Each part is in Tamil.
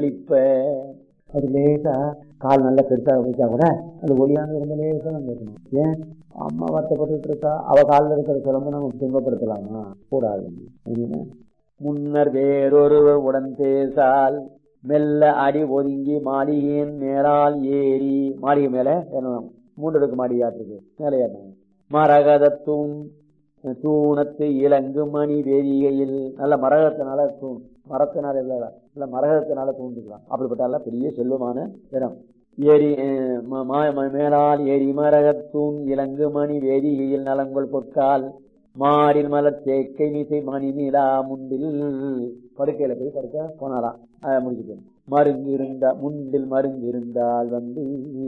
ஒழிப்ப அது லேசா கால் நல்லா பெருசா வச்சா கூட அது ஒளியான இருந்த லேசா நம்ம இருக்கணும் ஏன் அம்மா வருத்தப்பட்டு இருக்கா அவ காலில் இருக்கிற சிலம்பு நம்ம துன்பப்படுத்தலாமா கூடாது சரிங்களா? முன்னர் வேறொருவர் உடன் பேசால் மெல்ல அடி ஒதுங்கி மாளிகையின் மேலால் ஏறி மாளிகை மேல ஏறணும் மூன்று அடுக்கு மாடி ஆற்றுக்கு மேலே ஏறணும் மரகதத்தூண் தூணத்து இலங்கு மணி வேதிகையில் நல்ல மரகத்தினால தூண் மரத்தினால இல்ல இல்ல மரகத்தினால தூண்டுக்கலாம் அப்படிப்பட்ட பெரிய செல்வமான இடம் ஏரி அஹ், ம- மா- ம- மேலால் ஏரி மரகத்தூண் இலங்கு மணி வேதிகையில் நலங்கொள் பொற்கால் மாறில் மலர் தேக்கை மீசை மணி நீலா முண்டில் படுக்கையில போய் படுக்க போனாராம் அதை முடிச்சுட்டு மருங்கு இருந்தா முண்டில் மருங்கு இருந்தால் வந்து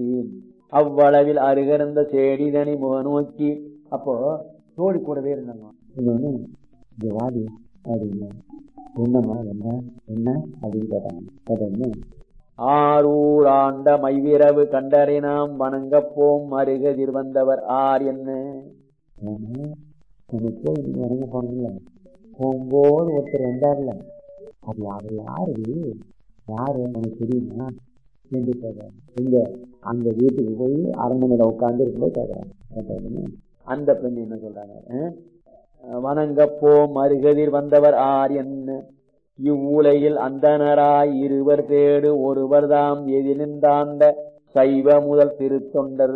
அவ்வளவில் அருகருந்த செடிதனி முக நோக்கி அப்போ தோழி கூடவே இருந்தாங்க இது வந்து இந்த வாடி அப்படின்னு என்னம்மா என்ன என்ன அப்படின்னு கேட்டாங்க கேட்டோன்னு ஆரூர் ஆண்ட மைவிரவு கண்டறை நாம் வணங்கப் போம் அருகதிர் வந்தவர் ஆர் என்ன ஆமா, நம்ம போய் நீங்க வணங்க போனீங்கல்ல போகும்போது ஒருத்தர் வந்தார்ல அது அவர் யாரு யாரு எனக்கு தெரியுமா என்று கேட்கறாங்க எங்க அங்க வீட்டுக்கு போய் அரண்மனையில உட்கார்ந்து இருக்கும்போது கேட்கறாங்க கேட்டவுடனே அந்த பெண் என்ன சொல்றாங்க அஹ், வணங்கப்போம் அருகதிர் வந்தவர் ஆர் என்ன இவ்வுலகில் அந்தனராய் இருவர் தேடு ஒருவர் தாம் எதிர்ந்தாண்ட சைவ முதல் திருத்தொண்டர்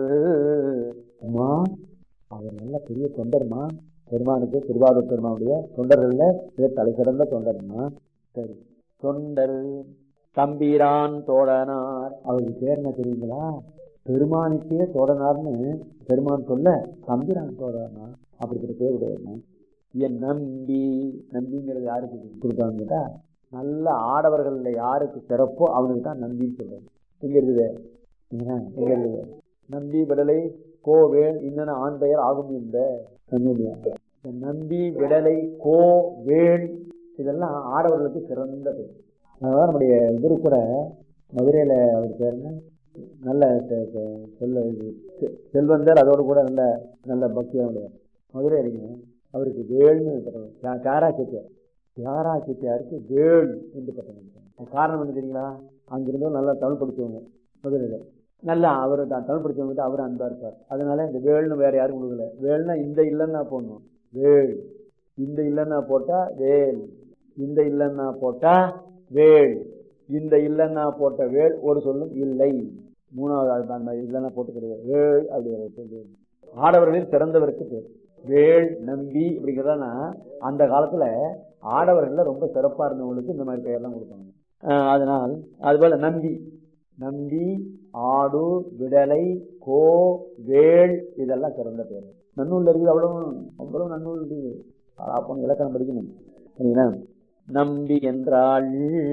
அம்மா அவர் நல்ல பெரிய தொண்டர்மா பெருமானுக்கு திருவாரூர் பெருமானுடைய தொண்டர்கள்ல மிக தலை சிறந்த தொண்டர்மா சரி தொண்டர் தம்பிரான் தோழனார் அவருக்கு பேர் என்ன தெரியுங்களா பெருமானுக்கே தோழனார்னு பெருமான் சொல்ல தம்பிரான் தோழனார் அப்படிப்பட்ட பேர் உடையவங்க என் நம்பி நம்பிங்கிறது யாருக்கு கொடுத்தாங்க கேட்டா நல்ல ஆடவர்கள்ல யாருக்கு சிறப்போ அவனுக்கு தான் நம்பின்னு சொல்றாரு எங்க இருக்குது என்ன? எங்க இருக்குது நம்பி விடலை கோவேல் இன்னென்ன ஆண் பெயர் ஆகும் இந்த நம்பியா? இந்த நம்பி விடலை கோ வேள் இதெல்லாம் ஆடவர்களுக்கு சிறந்த பேர் அதான் நம்முடைய இவரு கூட மதுரையில அவர் பேர் என்ன நல்ல செ- செ- செல்வ செ- செல்வந்தர் அதோடு கூட நல்ல நல்ல பக்தியாவுடைய மதுரை அறிஞர் அவருக்கு வேள்னு பட்டம் கா- காரா செட்டியார் காரா செட்டியாருக்கு வேள் என்று பட்டம் கொடுத்தாங்க. காரணம் என்ன தெரியுங்களா அங்கிருந்தும் நல்லா தமிழ் படிச்சவங்க மதுரையில நல்லா அவர் தான் தமிழ் படிச்சவங்க அவர் அன்பா இருப்பார் அதனால இந்த வேள்னு வேற யாரும் கொடுக்கல வேள்னா இந்த இல்லைன்னா போடணும் வேள் இந்த இல்லைன்னா போட்டா வேல் இந்த இல்லைன்னா போட்டா வேள் இந்த இல்லைன்னா போட்ட வேள் ஒரு சொல்லும் இல்லை மூணாவது அது அந்த இல்லைன்னா போட்டு கிடையாது வேள் அப்படி சொல்லி ஆடவர்களில் சிறந்தவருக்கு பேர் வேள் நம்பி இப்படிங்கிறதா அந்த காலத்துல ஆடவர்கள்ல ரொம்ப சிறப்பா இருந்தவங்களுக்கு இந்த மாதிரி பெயர்லாம் கொடுப்பாங்க ஆஹ் அதனால் அதுபோல நம்பி நம்பி ஆடு விடலை கோ வேள் இதெல்லாம் சிறந்த பேர் நன்னூல் இருக்குது அவ்வளவு அவ்வளவு நன்னூல் இருக்குது அப்போ இலக்கணம் படிக்கணும் சரிங்களா நம்பி என்றாள்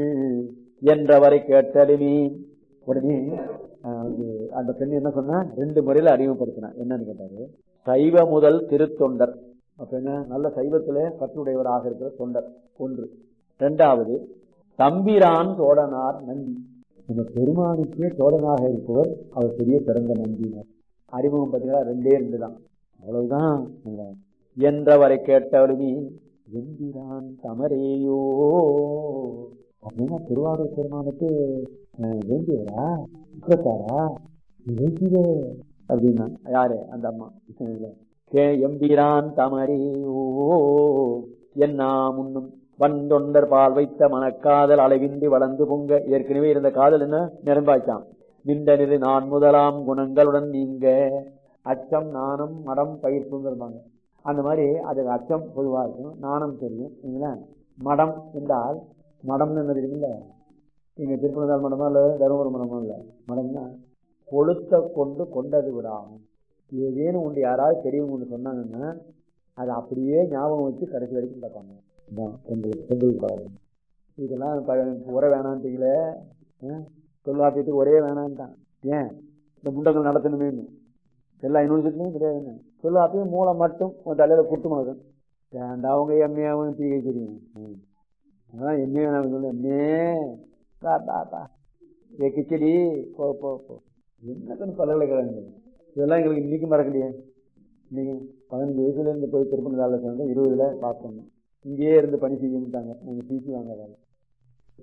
என்றவரை கேட்டலுமே உடனே ஆஹ், வந்து அந்த பெண் என்ன சொன்னா ரெண்டு முறையில அறிமுகப்படுத்தினா என்னன்னு கேட்டாரு சைவ முதல் திருத்தொண்டர் அப்ப என்ன நல்ல சைவத்திலே பற்றுடையவராக இருக்கிற தொண்டர் ஒன்று இரண்டாவது தம்பிரான் தோழனார் நம்பி நம்ம பெருமானுக்கே தோழனாக இருப்பவர் அவர் பெரிய பிறந்த நம்பினார் அறிமுகம் பார்த்தீங்களா ரெண்டே ரெண்டு தான் அவ்வளவுதான் என்றவரை கேட்டவருமே எம்பிரான் தமரேயோ அப்படின்னா திருவாரூர் பெருமானுக்கு அஹ், வேண்டியவரா சுக்கத்தாரா வேண்டியதே அப்படின்னா யாரு அந்த அம்மா இல்ல. கே எம்பிரான் தமரேயோ என்னா முன்னும் வந்தொண்டர் பால் வைத்த மனக்காதல் அளவின்றி வளர்ந்து பொங்க ஏற்கனவே இருந்த காதல் என்ன நிரம்பாச்சான் நின்ற நான் முதலாம் குணங்களுடன் நீங்க அச்சம் நாணம் மடம் பயிர்ப்புங்கிறாங்க அந்த மாதிரி அது அச்சம் பொதுவா இருக்கும் நாணம் தெரியும் சரிங்களா மடம் என்றால் மடம்னு என்ன தெரியுமில்ல நீங்க திருப்பனந்தாள் மடமா இல்ல தருமபுரி மடமா இல்ல மடம்னா கொளுத்த கொண்டு கொண்டது விடாமல் ஏதேனும் ஒன்று யாராவது பெரியவங்க ஒன்று சொன்னாங்கன்னா அதை அப்படியே ஞாபகம் வச்சு கடைசி வரைக்கும் பார்ப்பாங்க இதான் பெண்கள் பெண்கள் பழக்கம் இதெல்லாம் ப- உரை வேணான்ட்டீங்களே தொல்லாப்பியத்துக்கு ஒரே வேணான்ட்டான் ஏன் இந்த முண்டங்கள் நடத்தணுமேன்னு எல்லா யூனிவர்சிட்டிலையும் கிடையாதுன்னு தொல்லாப்பியம் மூளை மட்டும் உன் தலையில புட்டு மகன் ஏன்டா அவங்க எம்ஏவும் தீகை தெரியும் ம். அதான் எம்ஏ நான் சொல்ல எம்ஏ பா பா பா ஏ கிச்சடி போ போ போ என்ன பல்கலைக்கழகங்கள் இதெல்லாம் எங்களுக்கு இன்னைக்கு மறக்கலையே இன்னைக்கு பதினஞ்சு வயசுல இருந்து போய் திருப்பணத்தாளில் சேர்ந்து இருபதுல பாஸ் பண்ணோம் இங்கேயே இருந்து பணி செய்ய மாட்டாங்க நாங்கள் பிசி வாங்காதாங்க